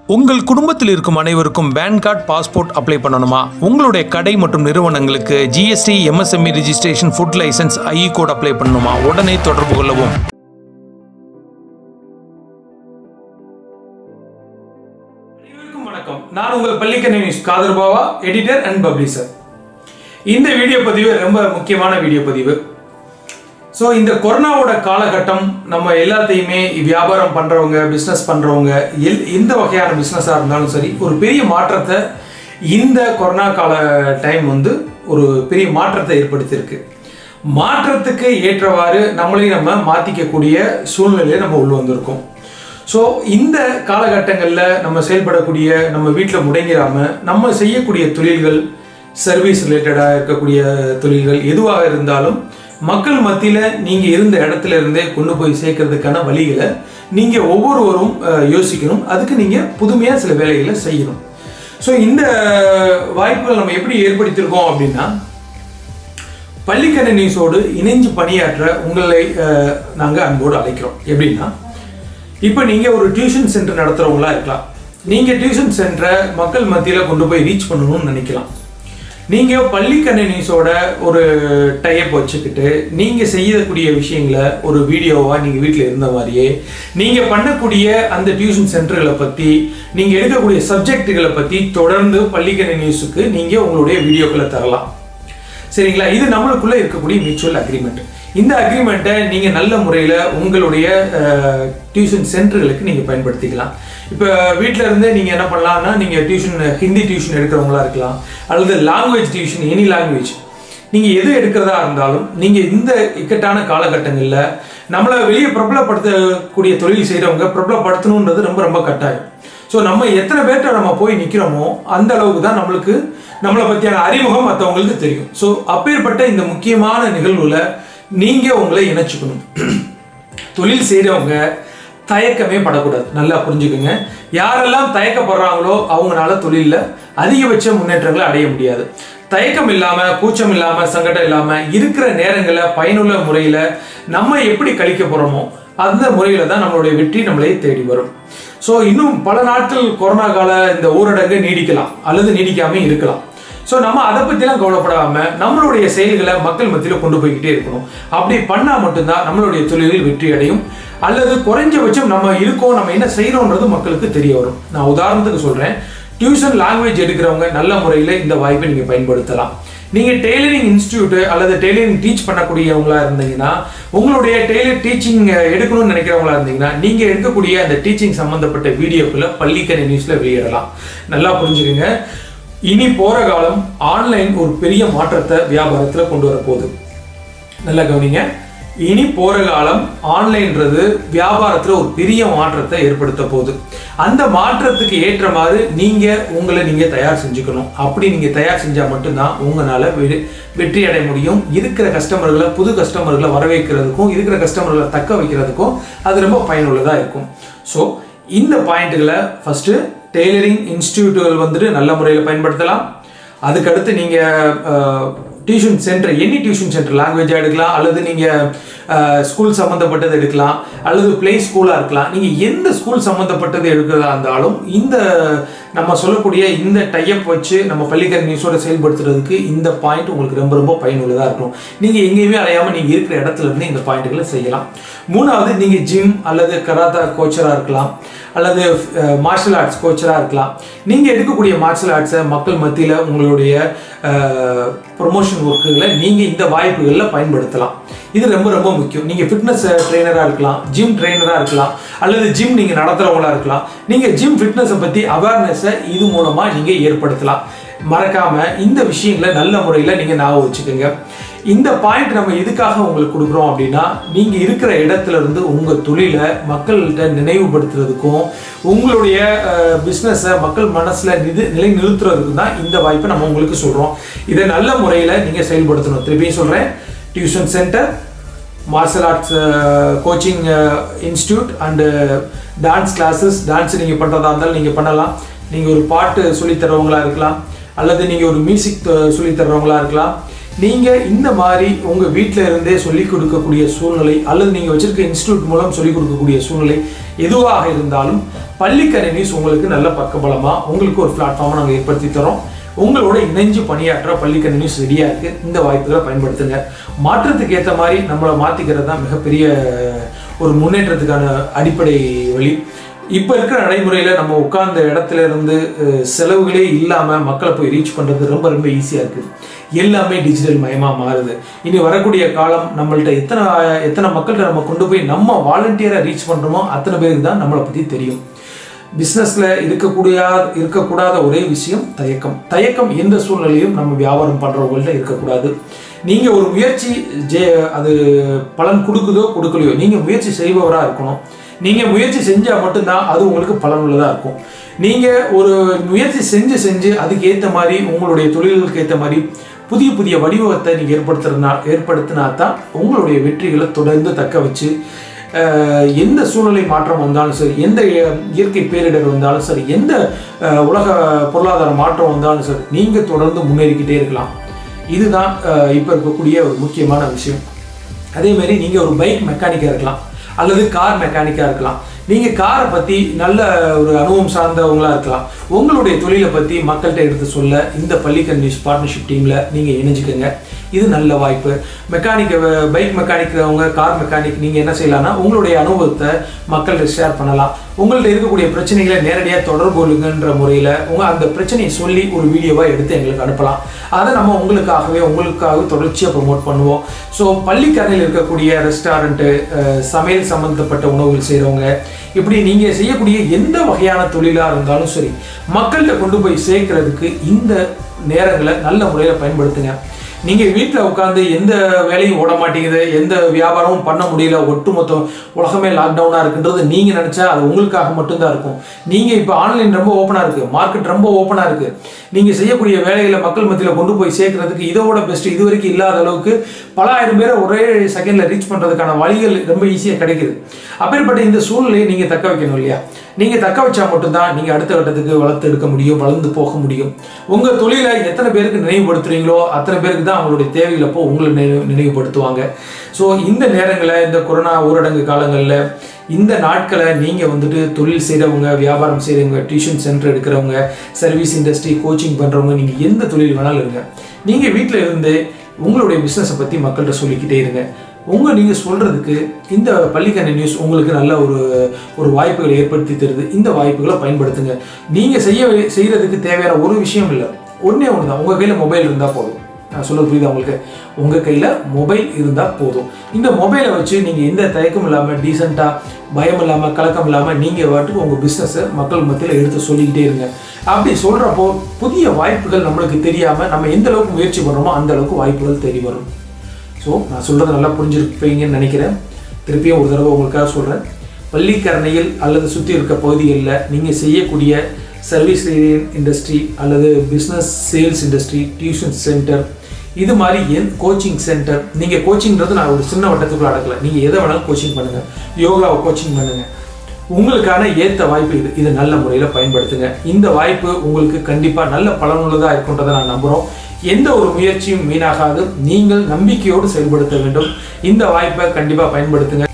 உங்கள் குடும்பத்தில் இருக்கும் அனைவருக்கும் பேன் கார்டு பாஸ்போர்ட் அப்ளை பண்ணணுமா உங்களுடைய கடை மற்றும் நிறுவனங்களுக்கு GST MSME registration food license IE code apply பண்ணணுமா உடனே தொடர்பு கொள்ளவும் அனைவருக்கும் வணக்கம் நான் உங்கள் Pallikkani news Kadhar Bava editor and publisher இந்த வீடியோ பதிவு ரொம்ப முக்கியமான வீடியோ பதிவு ஸோ இந்த கொரோனாவோட காலகட்டம் நம்ம எல்லாத்தையுமே வியாபாரம் பண்றவங்க பிஸ்னஸ் பண்றவங்க எல் எந்த வகையான பிஸ்னஸாக இருந்தாலும் சரி ஒரு பெரிய மாற்றத்தை இந்த கொரோனா கால டைம் வந்து ஒரு பெரிய மாற்றத்தை ஏற்படுத்தியிருக்கு மாற்றத்துக்கு ஏற்றவாறு நம்மளையும் நம்ம மாற்றிக்கக்கூடிய சூழ்நிலையை நம்ம உள்ள வந்திருக்கோம் ஸோ இந்த காலகட்டங்களில் நம்ம செயல்படக்கூடிய நம்ம வீட்டில் முடங்கிடாம நம்ம செய்யக்கூடிய தொழில்கள் சர்வீஸ் ரிலேட்டடாக இருக்கக்கூடிய தொழில்கள் எதுவாக இருந்தாலும் மக்கள் மத்தியில் நீங்கள் இருந்த இடத்துல இருந்தே கொண்டு போய் சேர்க்கறதுக்கான வழிகளை நீங்கள் ஒவ்வொருவரும் அஹ், யோசிக்கணும் அதுக்கு நீங்கள் புதுமையாக சில வேலைகளை செய்யணும் ஸோ இந்த வாய்ப்புகள் நம்ம எப்படி ஏற்படுத்தியிருக்கோம் அப்படின்னா பள்ளிக்கணி நியூஸோடு இணைஞ்சு பணியாற்ற உங்களை நாங்கள் அன்போடு அழைக்கிறோம் எப்படின்னா இப்போ நீங்கள் ஒரு டியூஷன் சென்டர் நடத்துகிறவங்களா இருக்கலாம் நீங்கள் டியூஷன் சென்டரை மக்கள் மத்தியில் கொண்டு போய் ரீச் பண்ணணும்னு நினைக்கலாம் நீங்கள் பள்ளிக்கணி நியூஸோட ஒரு டைப் வச்சுக்கிட்டு நீங்கள் செய்யக்கூடிய விஷயங்களை ஒரு வீடியோவாக நீங்கள் வீட்டில் இருந்த மாதிரியே நீங்கள் பண்ணக்கூடிய அந்த டியூஷன் சென்டர்களை பற்றி நீங்கள் எடுக்கக்கூடிய சப்ஜெக்ட்டுகளை பற்றி தொடர்ந்து பள்ளிக்கணி நியூஸுக்கு நீங்கள் உங்களுடைய வீடியோக்களை தரலாம் சரிங்களா இது நம்மளுக்குள்ள இருக்கக்கூடிய மியூச்சுவல் அக்ரிமெண்ட் இந்த அக்ரிமெண்ட்டை நீங்க நல்ல முறையில் உங்களுடைய டியூஷன் சென்டர்களுக்கு நீங்க பயன்படுத்திக்கலாம் இப்போ வீட்டில இருந்தே நீங்க என்ன பண்ணலாம்னா நீங்க டியூஷன் ஹிந்தி டியூஷன் எடுக்கிறவங்களா இருக்கலாம் அல்லது லாங்குவேஜ் டியூஷன் எனி லாங்குவேஜ் நீங்க எது எடுக்கிறதா இருந்தாலும் நீங்க இந்த இக்கட்டான காலகட்டங்களில் நம்மளை வெளியே பிரபலப்படுத்தக்கூடிய தொழில் செய்றவங்க பிரபலப்படுத்தணுன்றது ரொம்ப ரொம்ப கட்டாயம் ஸோ நம்ம எத்தனை பேர்கிட்ட நம்ம போய் நிற்கிறோமோ அந்த அளவுக்கு தான் நம்மளுக்கு நம்மளை பற்றியான அறிமுகம் மற்றவங்களுக்கு தெரியும் ஸோ அப்பேற்பட்ட இந்த முக்கியமான நிகழ்வுல நீங்கள் உங்களை இணைச்சிக்கணும் தொழில் செய்கிறவங்க தயக்கமே படக்கூடாது நல்லா புரிஞ்சுக்குங்க யாரெல்லாம் தயக்கப்படுறாங்களோ அவங்களால தொழிலில் அதிகபட்ச முன்னேற்றங்களை அடைய முடியாது தயக்கம் இல்லாமல் கூச்சம் இல்லாமல் சங்கடம் இல்லாமல் இருக்கிற நேரங்களை பயனுள்ள முறையில் நம்ம எப்படி கழிக்க போகிறோமோ அந்த முறையில் தான் நம்மளுடைய வெற்றி நம்மளை தேடி வரும் ஸோ இன்னும் பல நாட்கள் கொரோனா கால இந்த ஊரடங்கு நீடிக்கலாம் அல்லது நீடிக்காம இருக்கலாம் ஸோ நம்ம அதை பற்றிலாம் கவலைப்படாம நம்மளுடைய செயல்களை மக்கள் மத்தியில் கொண்டு போய்கிட்டே இருக்கணும் அப்படி பண்ணால் மட்டும்தான் நம்மளுடைய தொழிலில் வெற்றி அடையும் அல்லது குறைஞ்சபட்சம் நம்ம இருக்கோம் நம்ம என்ன செய்கிறோன்றது மக்களுக்கு தெரிய வரும் நான் உதாரணத்துக்கு சொல்கிறேன் டியூஷன் லாங்குவேஜ் எடுக்கிறவங்க நல்ல முறையில் இந்த வாய்ப்பை நீங்கள் பயன்படுத்தலாம் நீங்கள் டெய்லரிங் இன்ஸ்டியூட் அல்லது டெய்லரிங் டீச் பண்ணக்கூடியவங்களா இருந்தீங்கன்னா உங்களுடைய டெய்லர் டீச்சிங் எடுக்கணும்னு நினைக்கிறவங்களா இருந்தீங்கன்னா நீங்கள் எடுக்கக்கூடிய அந்த டீச்சிங் சம்மந்தப்பட்ட வீடியோக்களை பள்ளிக்கணி நியூஸில் வெளியிடலாம் நல்லா புரிஞ்சுக்கோங்க இனி போகிற காலம் ஆன்லைன் ஒரு பெரிய மாற்றத்தை வியாபாரத்தில் கொண்டு வரப்போகுது நல்லா கவனிங்க இனி போற காலம் ஆன்லைன்றது வியாபாரத்துல ஒரு பெரிய மாற்றத்தை ஏற்படுத்த போகுது அந்த மாற்றத்துக்கு ஏற்ற மாதிரி நீங்க உங்களை நீங்க தயார் செஞ்சுக்கணும் அப்படி நீங்க தயார் செஞ்சா மட்டும்தான் உங்களால வெ- வெற்றி அடைய முடியும் இருக்கிற கஸ்டமர்களை புது கஸ்டமர்களை வரவேற்கிறதுக்கும் இருக்கிற கஸ்டமர்களை தக்க வைக்கிறதுக்கும் அது ரொம்ப பயனுள்ளதா இருக்கும் ஸோ இந்த பாயிண்ட்டுகளை ஃபர்ஸ்ட் டெய்லரிங் இன்ஸ்டிடியூட்டுகள் வந்துட்டு நல்ல முறையில் பயன்படுத்தலாம் அதுக்கடுத்து நீங்கள் tuition centre any tuition centre லாங்குவேஜாக எடுக்கலாம் அல்லது நீங்கள் ஸ்கூல் சம்மந்தப்பட்டது எடுக்கலாம் அல்லது ப்ளே ஸ்கூலாக இருக்கலாம் நீங்கள் எந்த ஸ்கூல் சம்மந்தப்பட்டது எடுக்கிறதா இருந்தாலும் இந்த நம்ம சொல்லக்கூடிய இந்த டைப் வச்சு நம்ம பள்ளிக்கல்வி நியூஸோட செயல்படுத்துறதுக்கு இந்த பாயிண்ட் உங்களுக்கு ரொம்ப ரொம்ப பயனுள்ளதாக இருக்கும் நீங்கள் எங்கேயுமே அலையாமல் நீங்கள் இருக்கிற இடத்துல இருந்து இந்த பாயிண்ட்டுகளை செய்யலாம் மூணாவது நீங்கள் ஜிம் அல்லது கராத்தா கோச்சராக இருக்கலாம் அல்லது மார்ஷல் ஆர்ட்ஸ் கோச்சராக இருக்கலாம் நீங்கள் எடுக்கக்கூடிய மார்ஷல் ஆர்ட்ஸை மக்கள் மத்தியில் உங்களுடைய ப்ரொமோஷன் ஒர்க்குகளை நீங்கள் இந்த வாய்ப்புகளில் பயன்படுத்தலாம் இது ரொம்ப ரொம்ப முக்கியம் நீங்கள் ஃபிட்னஸ் ட்ரெயினராக இருக்கலாம் ஜிம் ட்ரெயினராக இருக்கலாம் அல்லது ஜிம் நீங்கள் நடத்துகிறவங்களா இருக்கலாம் நீங்கள் ஜிம் ஃபிட்னஸை பற்றி அவேர்னஸை இது மூலமாக நீங்கள் ஏற்படுத்தலாம் மறக்காமல் இந்த விஷயங்களை நல்ல முறையில் நீங்கள் ஞாபகம் வச்சுக்கோங்க இந்த பாயிண்ட் நம்ம எதுக்காக உங்களுக்கு கொடுக்குறோம் அப்படின்னா நீங்கள் இருக்கிற இடத்துல இருந்து உங்கள் தொழிலை மக்கள்கிட்ட நினைவுபடுத்துறதுக்கும் உங்களுடைய பிஸ்னஸை மக்கள் மனசில் நிது நிலை நிறுத்துறதுக்கும் தான் இந்த வாய்ப்பை நம்ம உங்களுக்கு சொல்கிறோம் இதை நல்ல முறையில் நீங்கள் செயல்படுத்தணும் திருப்பியும் சொல்கிறேன் tuition centre martial arts coaching institute and dance classes dance நீங்கள் பண்ணுறதா இருந்தாலும் நீங்கள் பண்ணலாம் நீங்கள் ஒரு பாட்டு சொல்லித் தர்றவங்களா இருக்கலாம் அல்லது நீங்கள் ஒரு மியூசிக் சொல்லித் தர்றவங்களா இருக்கலாம் நீங்கள் இந்த மாதிரி உங்கள் வீட்டில் இருந்தே சொல்லிக் கொடுக்கக்கூடிய சூழ்நிலை அல்லது நீங்கள் வச்சிருக்க இன்ஸ்டியூட் மூலம் சொல்லிக் கொடுக்கக்கூடிய சூழ்நிலை எதுவாக இருந்தாலும் பள்ளிக்கரை நியூஸ் உங்களுக்கு நல்ல பக்கபலமா உங்களுக்கு ஒரு பிளாட்ஃபார்மை நாங்கள் ஏற்படுத்தி தரோம் உங்களோட இணைஞ்சு பணியாற்ற பள்ளிக்கரை நியூஸ் ரெடியா இருக்கு இந்த வாய்ப்புகளை பயன்படுத்துங்க மாற்றத்துக்கு ஏற்ற மாதிரி நம்மளை மாத்திக்கிறது தான் மிகப்பெரிய ஒரு முன்னேற்றத்துக்கான அடிப்படை வழி இப்போ இருக்கிற நடைமுறையில நம்ம உட்கார்ந்த இடத்துல இருந்து அஹ், செலவுகளே இல்லாம மக்களை போய் ரீச் பண்றது ரொம்ப ரொம்ப ஈஸியா இருக்குது எல்லாமே டிஜிட்டல் மயமா மாறுது இனி வரக்கூடிய காலம் நம்மள்ட்ட எத்தனை எத்தனை மக்கள்கிட்ட நம்ம கொண்டு போய் நம்ம வாலண்டியரா ரீச் பண்றோமோ அத்தனை பேருக்கு தான் நம்மளை பத்தி தெரியும் பிஸ்னஸ்ல இருக்கக்கூடிய இருக்கக்கூடாத ஒரே விஷயம் தயக்கம் தயக்கம் எந்த சூழ்நிலையும் நம்ம வியாபாரம் பண்றவங்கள்ட்ட இருக்கக்கூடாது நீங்க ஒரு முயற்சி ஜெ அது பலன் கொடுக்குதோ கொடுக்கலையோ நீங்க முயற்சி செய்பவரா இருக்கணும் நீங்க முயற்சி செஞ்சா மட்டும்தான் அது உங்களுக்கு பலனுள்ளதா இருக்கும் நீங்க ஒரு முயற்சி செஞ்சு செஞ்சு அதுக்கு ஏத்த மாதிரி உங்களுடைய தொழில்களுக்கு ஏத்த மாதிரி புதிய புதிய வடிவத்தை நீங்க ஏற்படுத்துறதுனா ஏற்படுத்தினா தான் உங்களுடைய வெற்றிகளை தொடர்ந்து தக்க வச்சு அஹ், எந்த சூழ்நிலை மாற்றம் வந்தாலும் சரி எந்த இய- இயற்கை பேரிடர் வந்தாலும் சரி எந்த அஹ், உலக பொருளாதார மாற்றம் வந்தாலும் சரி நீங்க தொடர்ந்து முன்னேறிக்கிட்டே இருக்கலாம் இதுதான் அஹ், இப்ப இருக்கக்கூடிய ஒரு முக்கியமான விஷயம் அதே மாதிரி நீங்க ஒரு பைக் மெக்கானிக்கா இருக்கலாம் அல்லது கார் மெக்கானிக்கா இருக்கலாம் நீங்க காரை பத்தி நல்ல ஒரு அனுபவம் சார்ந்தவங்களா இருக்கலாம் உங்களுடைய தொழிலை பத்தி மக்கள்கிட்ட எடுத்து சொல்ல இந்த பள்ளிக்கல் நியூஸ் பார்ட்னர்ஷிப் டீம்ல நீங்க இணைஞ்சுக்கங்க இது நல்ல வாய்ப்பு மெக்கானிக் பைக் மெக்கானிக்கிறவங்க கார் மெக்கானிக் நீங்க என்ன செய்யலாம்னா உங்களுடைய அனுபவத்தை மக்கள்கிட்ட ஷேர் பண்ணலாம் உங்கள்ட்ட இருக்கக்கூடிய பிரச்சனைகளை நேரடியாக தொடர்பு கொள்ளுங்கன்ற முறையில் உங்க அந்த பிரச்சனையை சொல்லி ஒரு வீடியோவா எடுத்து எங்களுக்கு அனுப்பலாம் அதை நம்ம உங்களுக்காகவே உங்களுக்காக தொடர்ச்சியாக ப்ரொமோட் பண்ணுவோம் ஸோ பள்ளிக்கரையில் இருக்கக்கூடிய ரெஸ்டாரண்ட்டு சமையல் சம்பந்தப்பட்ட உணவுகள் செய்கிறவங்க இப்படி நீங்கள் செய்யக்கூடிய எந்த வகையான தொழிலாக இருந்தாலும் சரி மக்கள்கிட்ட கொண்டு போய் சேர்க்கறதுக்கு இந்த நேரங்களை நல்ல முறையில் பயன்படுத்துங்க நீங்க வீட்டில் உட்காந்து எந்த வேலையும் ஓட மாட்டேங்குது எந்த வியாபாரமும் பண்ண முடியல ஒட்டுமொத்த உலகமே லாக்டவுனா இருக்குன்றது நீங்க நினைச்சா அது உங்களுக்காக மட்டும்தான் இருக்கும் நீங்க இப்போ ஆன்லைன் ரொம்ப ஓப்பனா இருக்கு மார்க்கெட் ரொம்ப ஓப்பனா இருக்கு நீங்க செய்யக்கூடிய வேலைகளை மக்கள் மத்தியில கொண்டு போய் சேர்க்கறதுக்கு இதோட பெஸ்ட் இது வரைக்கும் இல்லாத அளவுக்கு பல ஆயிரம் பேரை ஒரே செகண்ட்ல ரீச் பண்றதுக்கான வழிகள் ரொம்ப ஈஸியா கிடைக்குது அப்பேற்பட்ட இந்த சூழ்நிலையை நீங்க தக்க வைக்கணும் இல்லையா நீங்க தக்க வச்சா மட்டும்தான் நீங்க அடுத்த கட்டத்துக்கு வளர்த்து எடுக்க முடியும் வளர்ந்து போக முடியும் உங்க தொழிலை எத்தனை பேருக்கு நினைவுபடுத்துறீங்களோ அத்தனை பேருக்கு தான் அவங்களுடைய தேவைகள் அப்போ உங்களை நினைவு நினைவுபடுத்துவாங்க ஸோ இந்த நேரங்களில் இந்த கொரோனா ஊரடங்கு காலங்களில் இந்த நாட்களை நீங்கள் வந்துட்டு தொழில் செய்கிறவங்க வியாபாரம் செய்கிறவங்க டியூஷன் சென்டர் எடுக்கிறவங்க சர்வீஸ் இண்டஸ்ட்ரி கோச்சிங் பண்ணுறவங்க நீங்கள் எந்த தொழில் வேணாலும் இருங்க நீங்கள் வீட்டில் இருந்து உங்களுடைய பிஸ்னஸை பற்றி மக்கள்கிட்ட சொல்லிக்கிட்டே இருங்க உங்க நீங்க சொல்றதுக்கு இந்த பள்ளிக்கண்ணை நியூஸ் உங்களுக்கு நல்ல ஒரு ஒரு வாய்ப்புகளை ஏற்படுத்தி தருது இந்த வாய்ப்புகளை பயன்படுத்துங்க நீங்க செய்ய வே- செய்யறதுக்கு தேவையான ஒரு விஷயம் இல்லை ஒண்ணே ஒன்று தான் உங்க கையில மொபைல் இருந்தா போதும் நான் சொல்ல புரியுதா உங்களுக்கு உங்க கையில மொபைல் இருந்தா போதும் இந்த மொபைலை வச்சு நீங்க எந்த தயக்கம் இல்லாம டீசெண்டா பயம் இல்லாம கலக்கம் இல்லாம நீங்க வாட்டுக்கு உங்க பிசினஸை மக்கள் மத்தியில் எடுத்து சொல்லிக்கிட்டே இருங்க அப்படி சொல்றப்போ புதிய வாய்ப்புகள் நம்மளுக்கு தெரியாம நம்ம எந்த அளவுக்கு முயற்சி பண்றோமோ அந்த அளவுக்கு வாய்ப்புகள் தேடி வரும் ஸோ நான் சொல்கிறத நல்லா புரிஞ்சிருப்பீங்கன்னு நினைக்கிறேன் திருப்பியும் ஒரு தடவை உங்களுக்காக சொல்கிறேன் பள்ளிக்கரணையில் அல்லது சுற்றி இருக்க பகுதிகளில் நீங்கள் செய்யக்கூடிய சர்வீஸ் இண்டஸ்ட்ரி அல்லது business sales industry tuition centre இது மாதிரி என் கோச்சிங் சென்டர் நீங்கள் கோச்சிங்கிறது நான் ஒரு சின்ன வட்டத்துக்குள்ள அடக்கல நீங்கள் எதை வேணாலும் கோச்சிங் பண்ணுங்கள் யோகாவை கோச்சிங் பண்ணுங்கள் உங்களுக்கான ஏத்த வாய்ப்பு இது இதை நல்ல முறையில் பயன்படுத்துங்க இந்த வாய்ப்பு உங்களுக்கு கண்டிப்பாக நல்ல பலனுள்ளதாக இருக்குன்றதை நான் நம்புகிறோம் எந்த ஒரு முயற்சியும் வீணாகாது நீங்கள் நம்பிக்கையோடு செயல்படுத்த வேண்டும் இந்த வாய்ப்பை கண்டிப்பாக பயன்படுத்துங்க